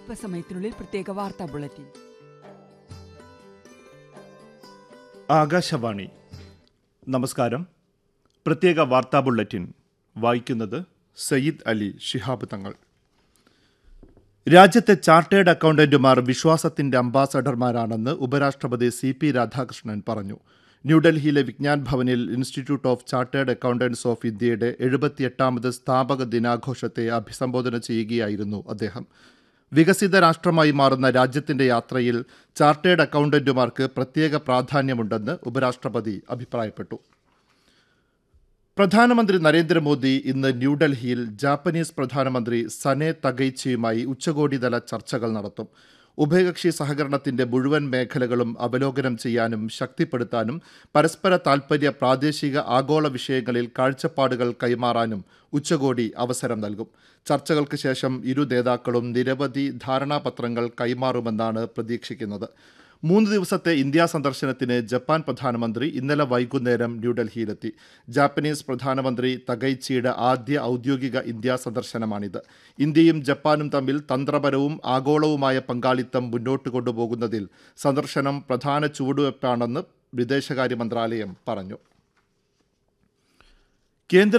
അല്പസമയത്തിനുള്ളിൽ പ്രത്യേക വാർത്താ ബുള്ളറ്റിൻ ആകാശവാണി നമസ്കാരം പ്രത്യേക വാർത്താ ബുള്ളറ്റിൻ വായിക്കുന്നത് സയ്യിദ് അലി ശിഹാബ് തങ്ങൾ രാജ്യത്തെ ചാർട്ടേഡ് അക്കൗണ്ടന്റുമാർ വിശ്വാസത്തിന്റെ അംബാസഡർമാരാണെന്ന് ഉപരാഷ്ട്രപതി സി പി രാധാകൃഷ്ണൻ പറഞ്ഞു ന്യൂഡൽഹിയിലെ വിജ്ഞാൻ ഭവനിൽ institute of chartered accountants of ഇന്ത്യയുടെ എഴുപത്തിയെട്ടാമത് സ്ഥാപക ദിനാഘോഷത്തെ അഭിസംബോധന ചെയ്യുകയായിരുന്നു അദ്ദേഹം വികസിത രാഷ്ട്രമായി മാറുന്ന രാജ്യത്തിന്റെ യാത്രയിൽ ചാർട്ടേഡ് അക്കൗണ്ടന്റുമാർക്ക് പ്രത്യേക പ്രാധാന്യമുണ്ടെന്ന് ഉപരാഷ്ട്രപതി അഭിപ്രായപ്പെട്ടു പ്രധാനമന്ത്രി നരേന്ദ്രമോദി ഇന്ന് ന്യൂഡൽഹിയിൽ ജാപ്പനീസ് പ്രധാനമന്ത്രി സനെ തകൈച്ചിയുമായി ഉച്ചകോടിതല ചർച്ചകൾ നടത്തും ഉഭയകക്ഷി സഹകരണത്തിന്റെ മുഴുവൻ മേഖലകളും അവലോകനം ചെയ്യാനും ശക്തിപ്പെടുത്താനും പരസ്പര താൽപര്യ പ്രാദേശിക ആഗോള വിഷയങ്ങളിൽ കാഴ്ചപ്പാടുകൾ കൈമാറാനും ഉച്ചകോടി അവസരം നൽകും ചർച്ചകൾക്ക് ശേഷം ഇരു നേതാക്കളും നിരവധി ധാരണാപത്രങ്ങൾ കൈമാറുമെന്നാണ് പ്രതീക്ഷിക്കുന്നത് മൂന്ന് ദിവസത്തെ ഇന്ത്യ സന്ദർശനത്തിന് ജപ്പാൻ പ്രധാനമന്ത്രി ഇന്നലെ വൈകുന്നേരം ന്യൂഡൽഹിയിലെത്തി ജാപ്പനീസ് പ്രധാനമന്ത്രി തകൈച്ചിയുടെ ആദ്യ ഔദ്യോഗിക ഇന്ത്യ സന്ദർശനമാണിത് ഇന്ത്യയും ജപ്പാനും തമ്മിൽ തന്ത്രപരവും ആഗോളവുമായ പങ്കാളിത്തം മുന്നോട്ട് കൊണ്ടുപോകുന്നതിൽ സന്ദർശനം പ്രധാന ചുവടുവയ്പ്പാണെന്ന് വിദേശകാര്യ മന്ത്രാലയം പറഞ്ഞു കേന്ദ്ര